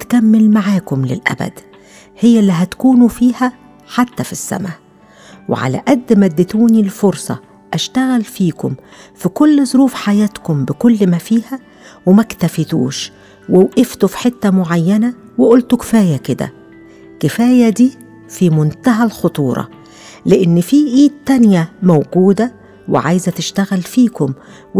هتكمل معاكم للأبد هي اللي هتكونوا فيها حتى في السماء وعلى قد ما اديتوني الفرصة أشتغل فيكم في كل ظروف حياتكم بكل ما فيها وما اكتفيتوش ووقفتوا في حتة معينة وقلتوا كفاية كده كفاية دي في منتهى الخطورة لأن في إيد تانية موجودة وعايزة تشتغل فيكم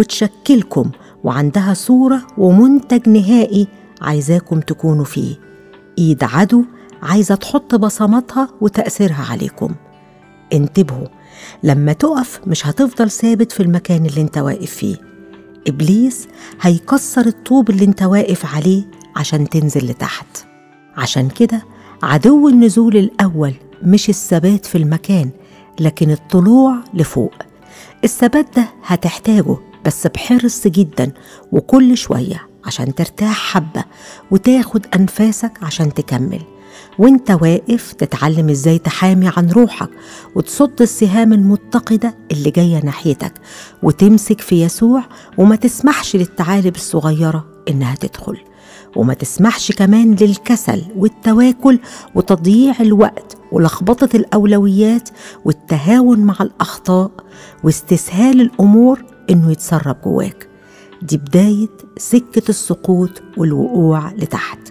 وتشكلكم وعندها صورة ومنتج نهائي عايزاكم تكونوا فيه إيد عدو عايزة تحط بصماتها وتأثيرها عليكم انتبهوا لما تقف مش هتفضل ثابت في المكان اللي انت واقف فيه إبليس هيكسر الطوب اللي انت واقف عليه عشان تنزل لتحت عشان كده عدو النزول الأول مش الثبات في المكان لكن الطلوع لفوق الثبات ده هتحتاجه بس بحرص جدا وكل شوية عشان ترتاح حبة وتاخد أنفاسك عشان تكمل وانت واقف تتعلم ازاي تحامي عن روحك وتصد السهام المتقدة اللي جاية ناحيتك وتمسك في يسوع وما تسمحش للثعالب الصغيرة انها تدخل وما تسمحش كمان للكسل والتواكل وتضييع الوقت ولخبطة الأولويات والتهاون مع الأخطاء واستسهال الأمور إنه يتسرب جواك دي بداية سكة السقوط والوقوع لتحت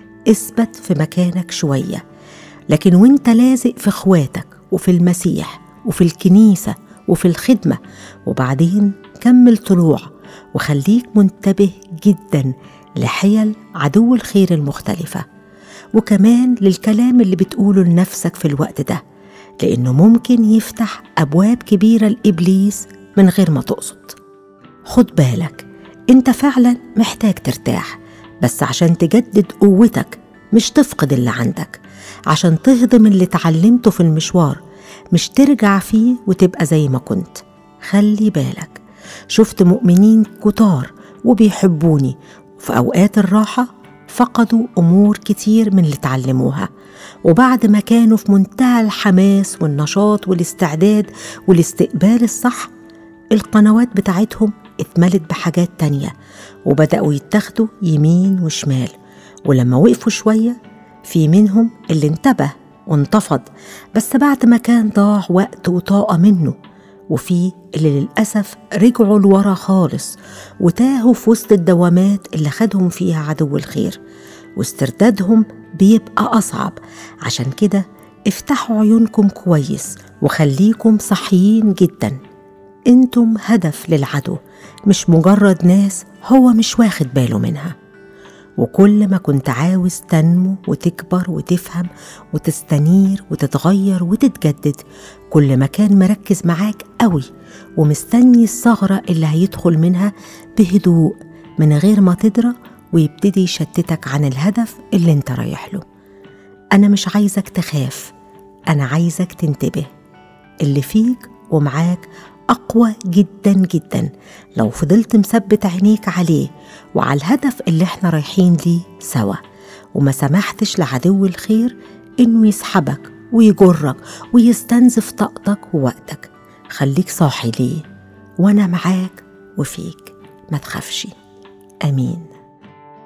اثبت في مكانك شوية لكن وانت لازق في اخواتك وفي المسيح وفي الكنيسة وفي الخدمة وبعدين كمل طلوع وخليك منتبه جدا لحيل عدو الخير المختلفة وكمان للكلام اللي بتقوله لنفسك في الوقت ده لأنه ممكن يفتح أبواب كبيرة لإبليس من غير ما تقصد خد بالك انت فعلا محتاج ترتاح بس عشان تجدد قوتك مش تفقد اللي عندك عشان تهضم اللي اتعلمته في المشوار مش ترجع فيه وتبقى زي ما كنت خلي بالك شفت مؤمنين كتار وبيحبوني في أوقات الراحة فقدوا أمور كتير من اللي اتعلموها وبعد ما كانوا في منتهى الحماس والنشاط والاستعداد والاستقبال الصح القنوات بتاعتهم اتملت بحاجات تانية وبدأوا يتاخدوا يمين وشمال ولما وقفوا شوية في منهم اللي انتبه وانتفض بس بعد ما كان ضاع وقت وطاقة منه وفي اللي للأسف رجعوا لورا خالص وتاهوا في وسط الدوامات اللي خدهم فيها عدو الخير واستردادهم بيبقى أصعب عشان كده افتحوا عيونكم كويس وخليكم صحيين جدا انتم هدف للعدو مش مجرد ناس هو مش واخد باله منها وكل ما كنت عاوز تنمو وتكبر وتفهم وتستنير وتتغير وتتجدد كل ما كان مركز معاك قوي ومستني الثغرة اللي هيدخل منها بهدوء من غير ما تدرى ويبتدي يشتتك عن الهدف اللي انت رايح له أنا مش عايزك تخاف أنا عايزك تنتبه اللي فيك ومعاك أقوى جدا جدا لو فضلت مثبت عينيك عليه وعلى الهدف اللي احنا رايحين ليه سوا وما سمحتش لعدو الخير إنه يسحبك ويجرك ويستنزف طاقتك ووقتك خليك صاحي ليه وأنا معاك وفيك ما تخافش آمين